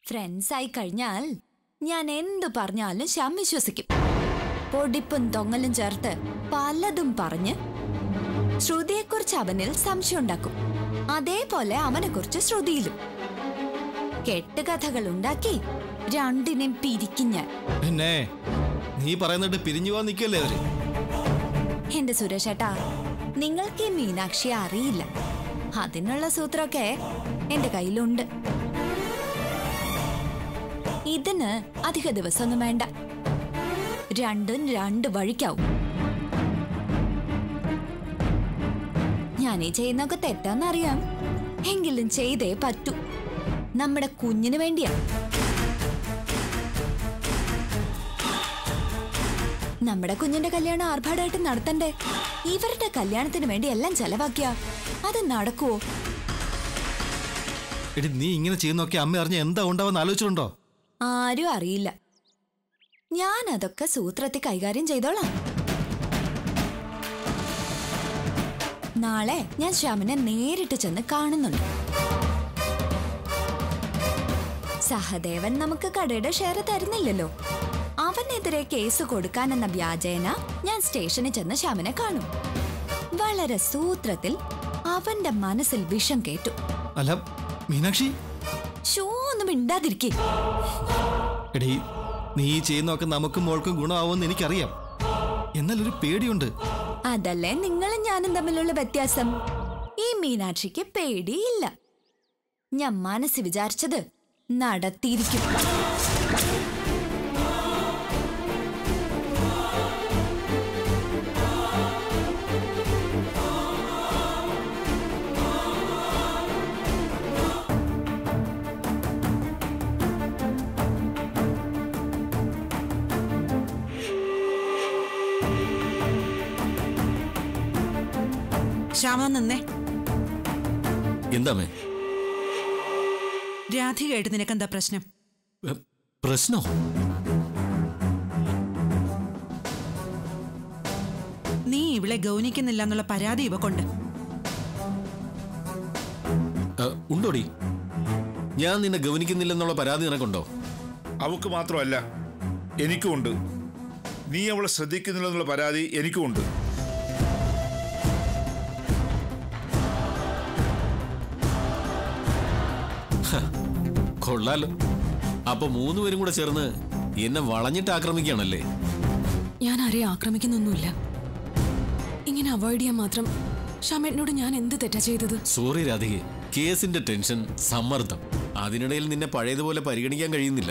friends ആയി കഴിഞ്ഞാൽ ഞാൻ എന്തു പറഞ്ഞാലും ശ്യാം വിശ്വസിക്കും പൊടിപ്പും തൊങ്ങലും ചേർത്ത് പലതും പറഞ്ഞ് ശ്രുതിയെക്കുറിച്ച് അവനിൽ സംശയം ഉണ്ടാക്കും അതേപോലെ അവനെക്കുറിച്ച് ശ്രുതിയിലും കെട്ടുകഥകൾ ഉണ്ടാക്കി രണ്ടിനെയും പിരിക്കും ഞാൻ പിന്നെ നീ പറയുന്നിട്ട് പിരിഞ്ഞു പോവാൻ നിൽക്കല്ലേ അവര് എന്റെ സുരേഷേട്ടാ നിങ്ങൾക്ക് ഈ മീനാക്ഷിയെ അറിയില്ല അതിനുള്ള സൂത്രമൊക്കെ എന്റെ കയ്യിലുണ്ട് ഇതിന് അധിക ദിവസമൊന്നും വേണ്ട രണ്ടും രണ്ട് വഴിക്കാവും ഞാൻ ഈ ചെയ്യുന്നൊക്കെ തെറ്റാന്നറിയാം എങ്കിലും ചെയ്തേ പറ്റൂ നമ്മുടെ കുഞ്ഞിന് വേണ്ടിയാ നമ്മുടെ കുഞ്ഞിന്റെ കല്യാണം ആർഭാടായിട്ട് നടത്തണ്ടേ ഇവരുടെ കല്യാണത്തിന് വേണ്ടി എല്ലാം ചെലവാക്കിയ അത് നടക്കുവോ എടി നീ ഇങ്ങനെ ചെയ്യുന്നൊക്കെ അമ്മ അറിഞ്ഞ എന്താ ഉണ്ടാവുന്ന ആലോചിച്ചിട്ടുണ്ടോ ആരും അറിയില്ല ഞാൻ അതൊക്കെ സൂത്രത്തിൽ കൈകാര്യം ചെയ്തോളാം നാളെ ഞാൻ ശ്യാമിനെ നേരിട്ട് ചെന്ന് കാണുന്നുണ്ട് സഹദേവൻ നമുക്ക് കടയുടെ ഷെയർ തരുന്നില്ലല്ലോ അവനെതിരെ കേസ് കൊടുക്കാനെന്ന വ്യാജേന ഞാൻ സ്റ്റേഷനിൽ ചെന്ന് ശ്യാമിനെ കാണും വളരെ സൂത്രത്തിൽ അവന്റെ മനസ്സിൽ വിഷം കേട്ടു അല്ല മീനാക്ഷി ഷോ ഒന്നും മിണ്ടാതിരിക്കേ എടി നീ ഈ ചെയ്യുന്നൊക്കെ നമുക്കും മോൾക്കും ഗുണമാവുമെന്ന് എനിക്കറിയാം എന്നാൽ ഒരു പേടിയുണ്ട് അതല്ലേ നിങ്ങളും ഞാനും തമ്മിലുള്ള വ്യത്യാസം ഈ മീനാക്ഷിക്ക് പേടിയില്ല ഞാൻ മനസ്സ് വിചാരിച്ചത് നടത്തിയിരിക്കും ശ്യാമ നിന്നേ എന്താമേ രാധികയായിട്ട് നിനക്കെന്താ പ്രശ്നം എ, പ്രശ്നോ നീ ഇവളെ ഗൗനിക്കുന്നില്ല എന്നുള്ള പരാതി ഇവക്കൊണ്ട് എ, ഉണ്ടോടി ഞാൻ നിന്നെ ഗവനിക്കുന്നില്ലെന്നുള്ള പരാതി നിനക്കുണ്ടോ അവക്ക് മാത്രമല്ല എനിക്കുമുണ്ട് നീ അവളെ ശ്രദ്ധിക്കുന്നില്ലെന്നുള്ള പരാതി എനിക്കുമുണ്ട് കൊള്ളാലോ അപ്പൊ മൂന്നുപേരും കൂടെ ചേർന്ന് എന്നെ വളഞ്ഞിട്ട് ആക്രമിക്കുകയാണല്ലേ ഞാൻ ആരെയും ആക്രമിക്കുന്നൊന്നുമില്ല ഇങ്ങനെ അവോയ്ഡ് ചെയ്യാൻ മാത്രം ഷമേട്ടിനോട് ഞാൻ എന്ത് തെറ്റാ ചെയ്തത് സോറി രാധികെ കേസിന്റെ ടെൻഷൻ സമ്മർദ്ദം അതിനിടയിൽ നിന്നെ പഴയതുപോലെ പരിഗണിക്കാൻ കഴിയുന്നില്ല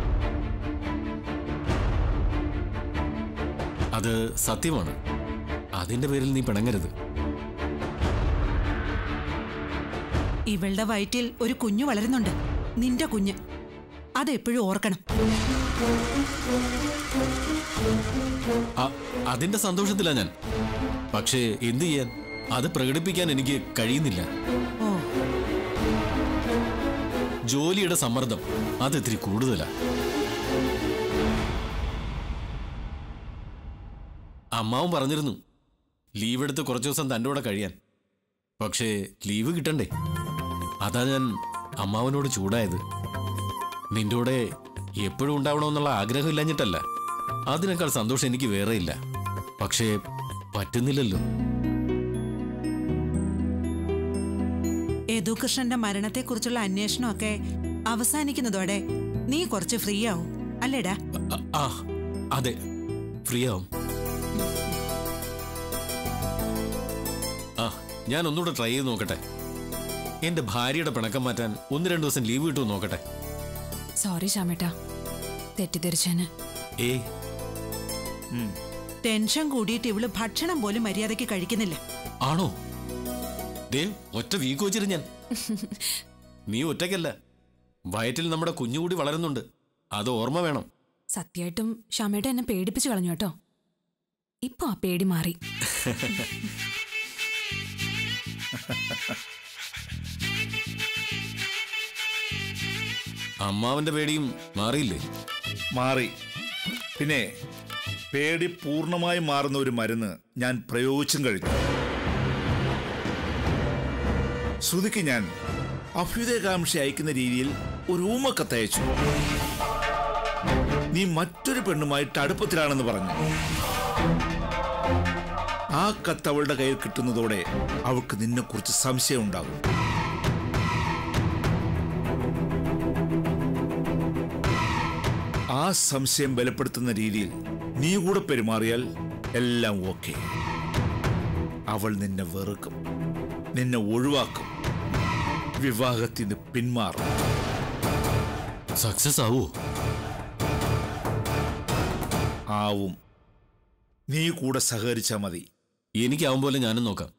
അത് സത്യമാണ് അതിന്റെ പേരിൽ നീ പിണങ്ങരുത് ഇവളുടെ വയറ്റിൽ ഒരു കുഞ്ഞു വളരുന്നുണ്ട് നിന്റെ കുഞ്ഞ് അതെപ്പോഴും ഓർക്കണം അ- അതിന്റെ സന്തോഷത്തിലാ ഞാൻ പക്ഷേ എന്തു ചെയ്യാൻ അത് പ്രകടിപ്പിക്കാൻ എനിക്ക് കഴിയുന്നില്ല ഓ ജോലിയുടെ സമ്മർദ്ദം അത് ഇത്തിരി കൂടുതലാ അമ്മാവും പറഞ്ഞിരുന്നു ലീവ് എടുത്ത് കുറച്ചു ദിവസം തൻ്റെ കൂടെ കഴിയാൻ പക്ഷേ ലീവ് കിട്ടണ്ടേ അതാ ഞാൻ അമ്മാവനോട് ചൂടായത് നിന്റെ കൂടെ എപ്പോഴും ഉണ്ടാവണമെന്നുള്ള ആഗ്രഹം ഇല്ലാഞ്ഞിട്ടല്ല അതിനേക്കാൾ സന്തോഷം എനിക്ക് വേറെയില്ല പക്ഷേ പറ്റുന്നില്ലല്ലോ യദുകൃഷ്ണന്റെ മരണത്തെക്കുറിച്ചുള്ള അന്വേഷണമൊക്കെ അവസാനിക്കുന്നതോടെ നീ കുറച്ച് ഫ്രീ ആവും അല്ലേടാ അ- ആ അതെ ഫ്രീ ആവും ആ ഞാൻ ഒന്നുകൂടെ ട്രൈ ചെയ്ത് നോക്കട്ടെ എന്റെ ഭാര്യയുടെ പിണക്കം മാറ്റാൻ ഒന്ന് രണ്ട് ദിവസം ലീവ് കിട്ടുമോ നോക്കട്ടെ സോറി ഷാമേട്ടാ തെറ്റിദ്ധരിച്ചേന് ഏയ് ടെൻഷൻ കൂടിയിട്ട് ഇവള് ഭക്ഷണം പോലും മര്യാദയ്ക്ക് കഴിക്കുന്നില്ല ആണോ ദേ ഒറ്റ വീക്ക് വെച്ചിട്ട് ഞാൻ നീ ഒറ്റയ്ക്കല്ല വയറ്റിൽ നമ്മുടെ കുഞ്ഞുകൂടി വളരുന്നുണ്ട് അത് ഓർമ്മ വേണം സത്യമായിട്ടും ഷാമേട്ട എന്നെ പേടിപ്പിച്ചു കളഞ്ഞു കേട്ടോ ഇപ്പൊ ആ പേടി മാറി അമ്മാവന്റെ പേടിയും മാറിയില്ലേ മാറി പിന്നെ പേടി പൂർണ്ണമായും മാറുന്ന ഒരു മരുന്ന് ഞാൻ പ്രയോഗിച്ചും കഴിഞ്ഞു ശ്രുതിക്ക് ഞാൻ അഭ്യുദയകാംക്ഷ അയക്കുന്ന രീതിയിൽ ഒരു ഊമക്കത്തയച്ചു നീ മറ്റൊരു പെണ്ണുമായിട്ട് അടുപ്പത്തിലാണെന്ന് പറഞ്ഞു ആ കത്ത് അവളുടെ കയ്യിൽ കിട്ടുന്നതോടെ അവൾക്ക് നിന്നെക്കുറിച്ച് സംശയം ഉണ്ടാകും ആ സംശയം ബലപ്പെടുത്തുന്ന രീതിയിൽ നീ കൂടെ പെരുമാറിയാൽ എല്ലാം ഓക്കെ അവൾ നിന്നെ വെറുക്കും നിന്നെ ഒഴിവാക്കും വിവാഹത്തിൽ നിന്ന് പിന്മാറും സക്സസ് ആവോ ആവും നീ കൂടെ സഹകരിച്ചാൽ മതി എനിക്കാവും പോലെ ഞാനും നോക്കാം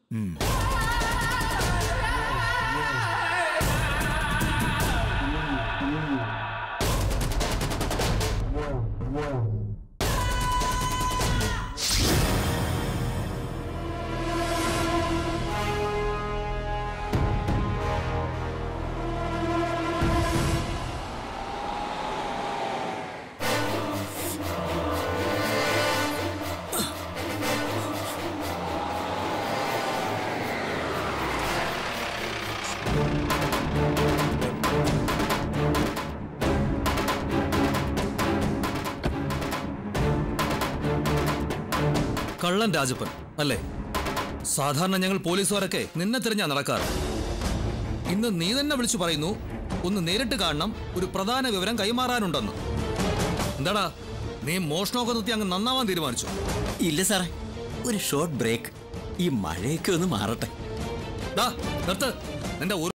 കള്ളൻ രാജപ്പൻ അല്ലേ സാധാരണ ഞങ്ങൾ പോലീസുകാരൊക്കെ നിന്നെ തിരഞ്ഞാ നടക്കാറ് ഇന്ന് നീ തന്നെ വിളിച്ചു പറയുന്നു ഒന്ന് നേരിട്ട് കാണണം ഒരു പ്രധാന വിവരം കൈമാറാനുണ്ടെന്ന് എന്താടാ നീ മോഷണമൊക്കെ നിർത്തി അങ്ങ് നന്നാവാൻ തീരുമാനിച്ചു ഇല്ല സാറേ ഒരു ഷോർട്ട് ബ്രേക്ക് ഈ മഴയൊക്കെ ഒന്ന് മാറട്ടെ ദാ നിർത്ത് നിന്റെ ഒരു